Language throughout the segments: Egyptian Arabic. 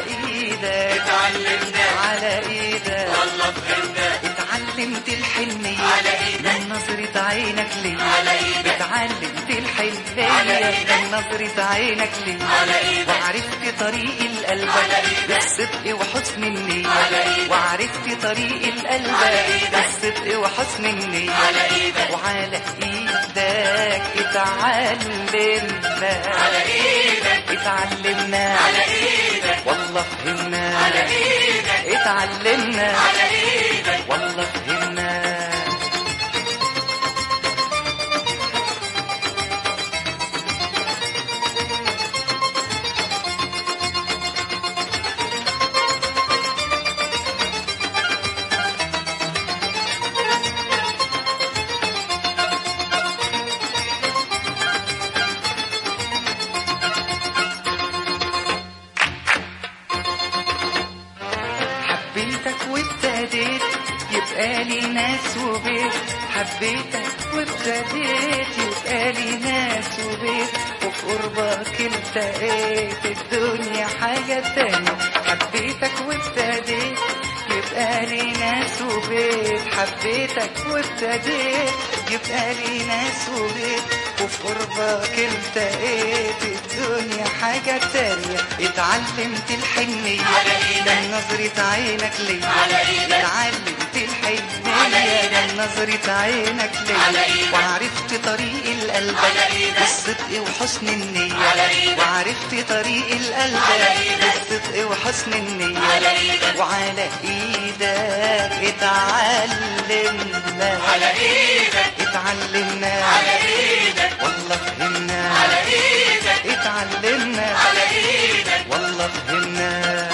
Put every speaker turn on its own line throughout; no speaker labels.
ايدك
اتعلمنا
على ايدك
والله فهمنا
اتعلمت الحنية
على إيدك.
من نظرة عينك لي
على إيدك.
اتعلمت
على
الحنية
إيدك.
من نظرة عينك لي
على إيدك.
وعرفت طريق القلب
على إيدك.
بالصدق وحسن النية
على إيدك.
وعرفت طريق القلب
على إيدك.
بالصدق وحسن النية
على إيدك.
وعلى ايدك اتعلمنا
على ايدك
اتعلمنا
على ايدك
والله فهمنا
على ايدك
اتعلمنا
على ايدك
والله فهمنا حبيتك وابتديت يبقى لي ناس وبيت حبيتك وابتديت يبقى لي ناس وبيت وفي قربك التقيت الدنيا حاجة تانية حبيتك وابتديت يبقى لي ناس وبيت حبيتك وابتديت يبقى لي ناس وبيت وفي قربك التقيت الدنيا حاجة تانية اتعلمت الحنية
على إيدك.
من نظرة عينك ليا
على إيدك.
اتعلمت
على
الحنية
إيدك.
من نظرة عينك
على
ليا
إيدك.
وعرفت طريق القلب
على إيدك.
بالصدق وحسن النية
على إيدك.
وعرفت طريق القلب
على إيدك.
بالصدق وحسن النية
على إيدك.
وعلى ايدك اتعلمنا
على ايدك
اتعلمنا
على ايدك
والله فهمنا
على ايدك
اتعلمنا
على ايدك
والله فهمنا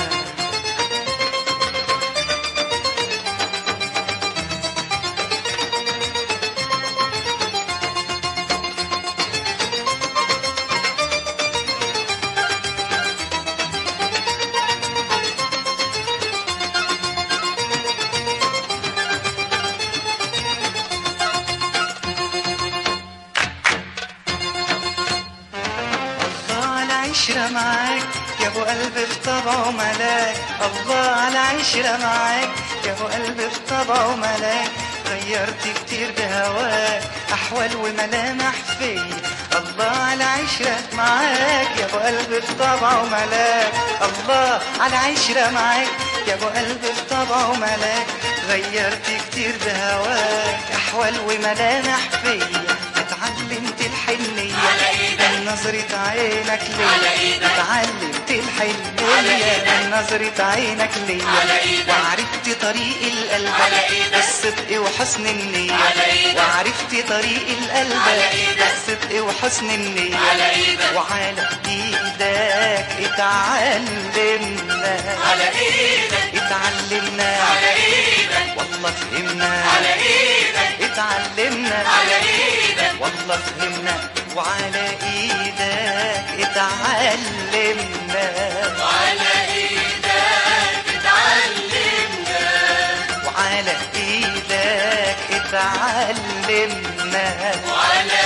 الله على عشرة معاك يا ابو قلب في طبعه ملاك الله على عشرة معاك يا ابو قلب في طبعه ملاك غيرت كتير بهواك احوال وملامح فيا الله على عشرة معاك يا ابو قلب في طبعه ملاك الله على عشرة معاك يا ابو قلب في طبعه ملاك غيرت كتير بهواك احوال وملامح فيا اتعلمت الحنية
على إيدك.
من نظرة عينك
على
ليا
إيدك.
اتعلمت
على
الحنية
إيدك.
من نظرة عينك ليا
على إيدك.
وعرفت طريق القلب
على إيدك.
بالصدق وحسن النية
على إيدك.
وعرفت طريق القلب
على إيدك.
بالصدق وحسن النية
على إيدك.
وعلى ايدك اتعلمنا
على ايدك
اتعلمنا
على ايدك
والله فهمنا
على ايدك
اتعلمنا
على ايدك
والله فهمنا وعلى ايدك اتعلمنا
وعلى ايدك اتعلمنا
وعلى ايدك اتعلمنا
وعلى